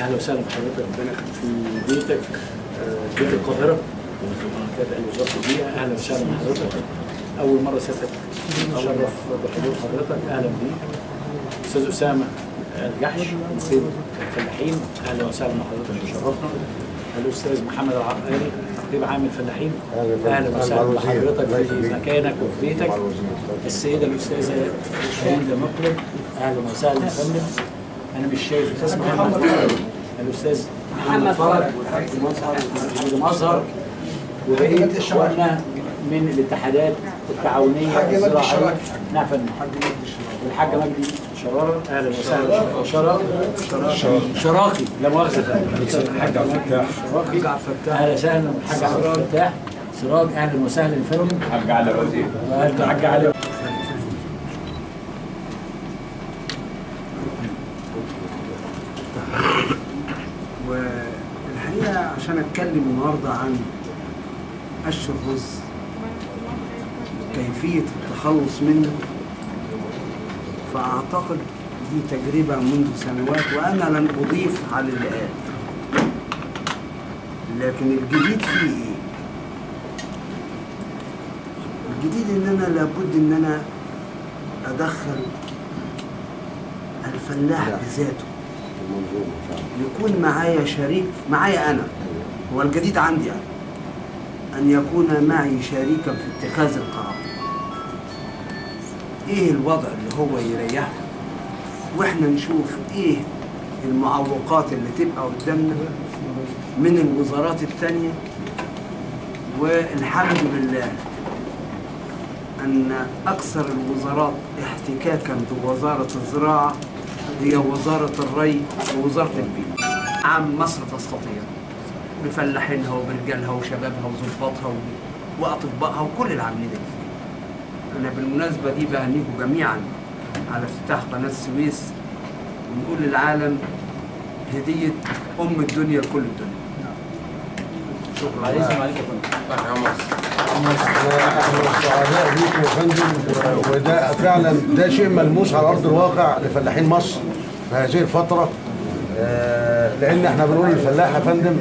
اهلا وسهلا بحضرتك ربنا في بيتك آه، بيت القاهره تابع لوزاره البيئه اهلا وسهلا بحضرتك اول مره سيادتك تشرف بحضور حضرتك اهلا بيك استاذ اسامه الجحش سيد الفلاحين اهلا وسهلا بحضرتك وشرفنا الاستاذ محمد العقاري نقيب عام الفلاحين اهلا وسهلا بحضرتك في مكانك وفي بيتك السيده الاستاذه شاهين مقلب اهلا وسهلا يا فندم انا مش شايف الاستاذ محمد فرج الاستاذ محمد فرج والحاج مظهر والحاج مظهر وبقيه اخواننا من الاتحادات التعاونيه الزراعيه نعم يا فندم والحاج مجدي شرارة اهلا وسهلا شرارة شراقي لا مؤاخذة فندم. الحاج عبد الفتاح شراقي اهلا وسهلا بالحاج عبد الفتاح سراج اهلا وسهلا يا فندم حاج علي وزير الحاج علي والحقيقة عشان أتكلم النهاردة عن قش الرز كيفية التخلص منه فأعتقد دي تجربة منذ سنوات وأنا لن أضيف على اللي قال لكن الجديد فيه إيه؟ الجديد إن أنا لابد إن أنا أدخل الفلاح بذاته يكون معايا شريك معايا أنا هو الجديد عندي أنا أن يكون معي شريكا في اتخاذ القرار إيه الوضع اللي هو يريحه وإحنا نشوف إيه المعوقات اللي تبقى قدامنا من الوزارات التانية والحمد لله أن أكثر الوزارات احتكاكا بوزارة الزراعة هي وزارة الري ووزارة البيئة عام مصر تستطيع بفلاحينها وبرجالها وشبابها وظباطها و- وأطبائها وكل العاملين اللي فيها أنا بالمناسبة دي بهنيكم جميعا على افتتاح قناة السويس ونقول للعالم هدية أم الدنيا لكل الدنيا شكرا عليكم عليكم يا فندم احنا سعداء بيكم يا فندم وده فعلا ده شيء ملموس على ارض الواقع لفلاحين مصر في هذه الفتره آه، لان احنا بنقول للفلاح يا فندم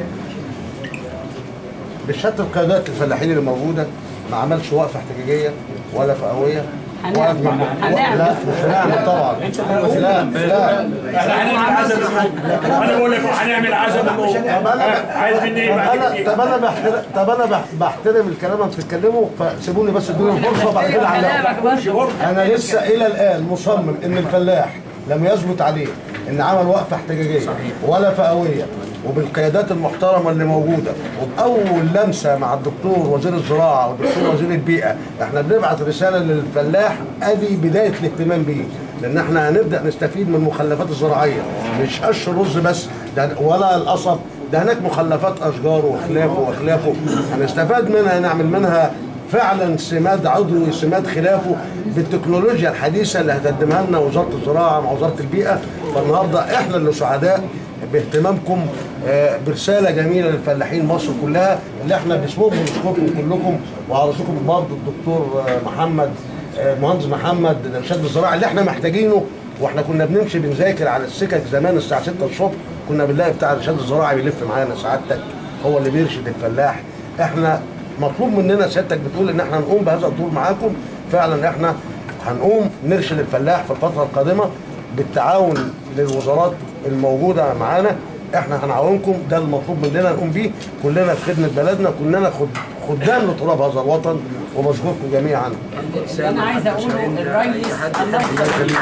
بشتى القيادات الفلاحين اللي موجوده ما عملش وقفه احتجاجيه ولا فئويه ولا هنعمل. هنعمل. لا مش هنعمل طبعا لا لا احنا هنعمل عزم الأم. انا بقول لك هنعمل عزم الأم. طب انا عايز مني ايه طب بعد انا كده؟ طب انا بحترم طب انا بح- بحترم الكلام اللي بتتكلموا فسيبوني بس ادوني فرصه وبعد كده علقوا انا لسه الى الان مصمم ان الفلاح لم يثبت عليه ان عمل وقفه احتجاجيه ولا فئويه وبالقيادات المحترمه اللي موجوده وباول لمسه مع الدكتور وزير الزراعه والدكتور وزير البيئه احنا بنبعت رساله للفلاح ادي بدايه الاهتمام بيه لان احنا هنبدا نستفيد من المخلفات الزراعيه مش قش الرز بس ده ولا القصب ده هناك مخلفات اشجار وخلافه وخلافه هنستفاد منها نعمل منها فعلا سماد عضوي سماد خلافه بالتكنولوجيا الحديثه اللي هتقدمها لنا وزاره الزراعه مع وزاره البيئه فالنهارده احنا اللي سعداء باهتمامكم آه، برساله جميله للفلاحين مصر كلها اللي احنا باسمهم بنشكركم كلكم وعلى راسكم برضه الدكتور آه، محمد آه، مهندس محمد الارشاد الزراعي اللي احنا محتاجينه واحنا كنا بنمشي بنذاكر على السكك زمان الساعه 6 الصبح كنا بنلاقي بتاع الارشاد الزراعي بيلف معانا سعادتك هو اللي بيرشد الفلاح احنا مطلوب مننا سيادتك بتقول ان احنا نقوم بهذا الدور معاكم فعلا احنا هنقوم نرشد الفلاح في الفتره القادمه بالتعاون للوزارات الموجوده معانا احنا هنعاونكم ده المطلوب مننا نقوم بيه كلنا في خدمه بلدنا كلنا خد خدام لتراب هذا الوطن وبشكركم جميعا انا عايزه اقول الريس الله يخليك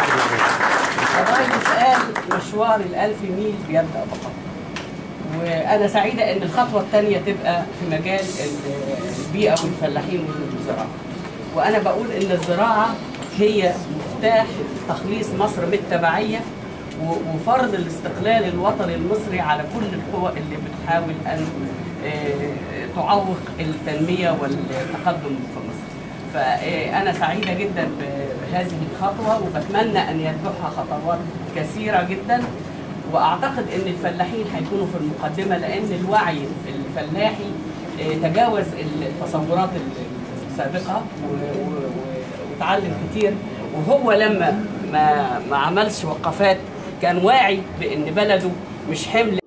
الريس قال مشوار الألف ميل بيبدأ بخطوة وأنا سعيدة إن الخطوة الثانية تبقى في مجال ال- البيئة والفلاحين والزراعة وأنا بقول إن الزراعة هي مفتاح تخليص مصر من التبعية و- وفرض الاستقلال الوطني المصري على كل القوى اللي بتحاول أن آه، تعوق التنمية والتقدم في مصر فأنا سعيدة جدا بهذه الخطوة وبتمنى أن يتبعها خطوات كثيرة جدا وأعتقد أن الفلاحين هيكونوا في المقدمة لأن الوعي الفلاحي آه، تجاوز التصورات السابقة و- و- وتعلم كتير وهو لما ما ما عملش وقفات كان واعي بان بلده مش حمل